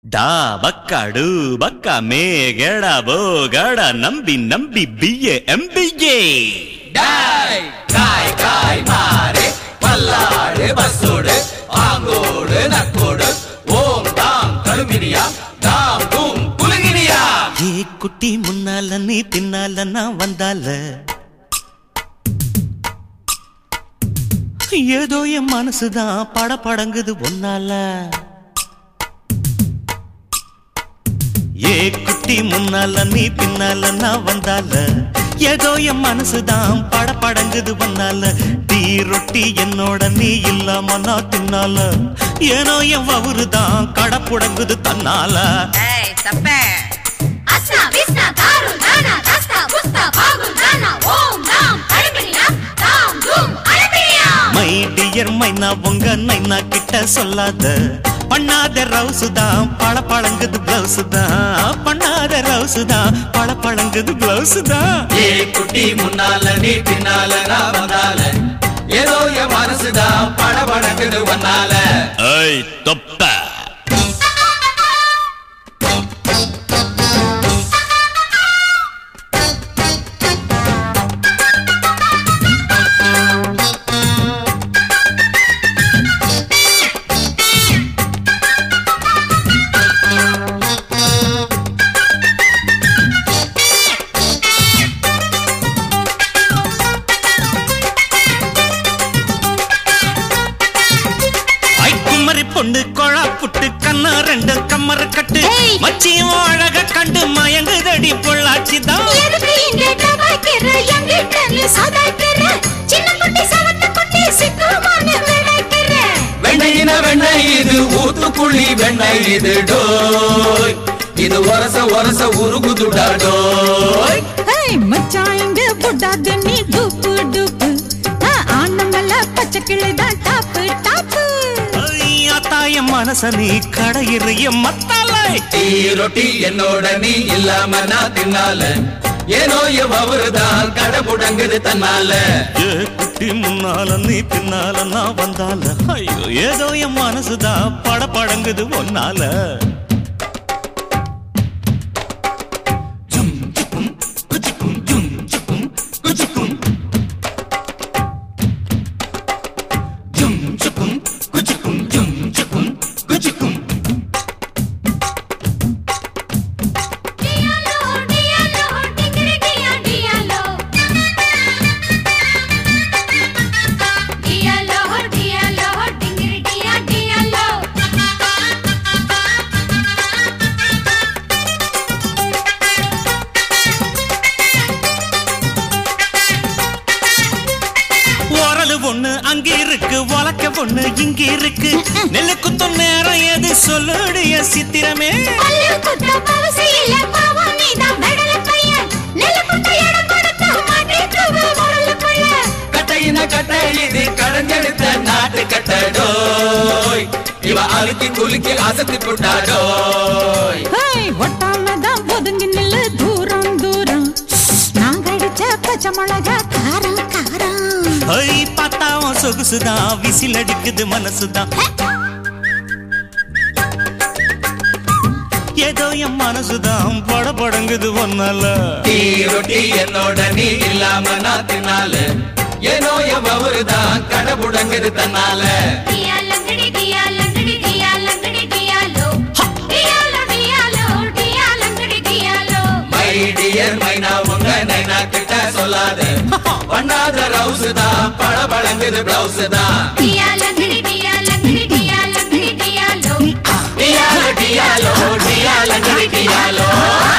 ಡಾ ಬಕ್ಕ ಡು ಬಕ್ಕ ಮೇ ಗೆಡ ಬೋ ಗಡ ನಂಬಿ ನಂಬಿ ಬಿಯೆ ಎಂಬಿಗೆ டாய் காய் காய் மாறு பல்லாடு பஸ்ஸோடு ஆங்கோடு நக்கோடு ஓம் தாம் கழுமினியா தாம் தூம் குலுங்கினியா ஏ குட்டி முன்னால நீ பின்னால நான் வந்தால ஏதோ என் மனசுதான் பட படங்குது ஒன்னால ஏ குட்டி முன்னால நீ பின்னால நான் வந்தால ஏதோ என் மனசுதான் பட படங்குது ஒன்னால டீ ரொட்டி என்னோட நீ இல்லாம நான் தின்னால ஏனோ என் வவுறுதான் கடை புடங்குது தன்னால ஏய் தப்பே అస్నా విస్నా దారు నానా దస్తా పుస్తా బాగు నానా ఓం నాం అడబినియా తాం ధూమ్ అడబినియా மை டியர் மைனா உங்க நைனா கிட்ட சொல்லாத பண்ணாத ரவுசு தான் பழ பழங்குது பிளவுஸ் தான் பண்ணாத ரவுசு தான் பழ பழங்குது பிளவுஸ் தான் ஏ குட்டி முன்னால நீ பின்னால நான் வந்தால ஏதோ என் மனசுதான் படபடக்குது வந்தால ஐய் தொப்ப ஐ குமரி பொண்ணு கொழா புட்டு கண்ணா ரெண்டு கம்மர கட்டு ஏய். மச்சியும் அழக கண்டு மயங்குதடி பொள்ளாச்சி தான் எதுக்கு இங்க டபாக்கிற எங்கிட்ட நீ சதாக்கிற சின்ன குட்டி சவத்த குட்டி சிக்குமான விளைக்கிற வெண்ணையின வெண்ணெய் இது ஊத்துக்குழி வெண்ணெய் இது டோய் இது ஒரச ஒரச உருகுதுடா டோய் ஏய் மச்சான் இங்க புட்டாத நீ டூப்பு டூப்பு ஆனமல்ல பச்சை கிளிதான் டாப்பு டாப்பு ஐயா தாய மனச நீ கடையிறிய மத்தாலை டீ ரொட்டி என்னோட நீ இல்லாம நான் தின்னால ஏனோ எவ்வருதான் கடை புடங்குது தன்னால ஏ குட்டி முன்னால நீ பின்னால நான் வந்தால ஐயோ ஏதோ என் மனசுதான் பட படங்குது ஒன்னால குச்சிக்கும் ஜும் சுக்கும் குச்சிக்கும் ஜும் சுக்கும் குச்சிக்கும் ஜும் சுக்கும் குச்சிக்கும் డియాలో డియాలో టికిరి డియా డియాలో డియాలో డియాలో టికిరి డియా డియాలో உரலு ஒண்ணு அங்க இருக்கு உலக்க ஒண்ணு இங்க இருக்கு நெல்லு குத்தும் நேரம் எது சொல்லுடைய சித்திரமே பல்லு குத்த பவசி இல்ல பாவம் நீதான் மெடல பையன் நெல்ல குத்த இடம் கொடுத்த மாட்டேங்குது முரலுக்குள்ள கட்டையின கட்டை இது கடைஞ்செடுத்த நாட்டு கட்டடோய் இவ அழுத்தி குலுக்கி அசத்தி புட்டாடோய் ஏய் ஒட்டாமதான் ஒதுங்கி நில்லு தூரம் தூரம் நான் கடிச்ச பச்சை மிளகா காரம் காரம் ஐ பார்த்தாவும் சொகுசுதான் விசில் அடிக்குது மனசுதான் ஏதோ என் மனசுதான் பட படங்குது ஒன்னால டீ ரொட்டி என்னோட நீ இல்லாம நான் தின்னால ஏனோ எவ்வருதான் கடை புடங்குது தன்னால டியா லங்கடி டியா லங்கடி டியா லங்கடி டியாலோ டியாலோ டியாலோ டியா லங்கடி டியாலோ மை டியர் மைனா உங்க நைனா கிட்ட சொல்லாத பண்ணாத ரவுஸ் தான் பட பழங்குது பிளவுஸ் தான் டியா லங்கடி டியா லங்கடி டியா லங்கடி டியாலோ டியாலோ டியாலோ டியாலோ டியாலோ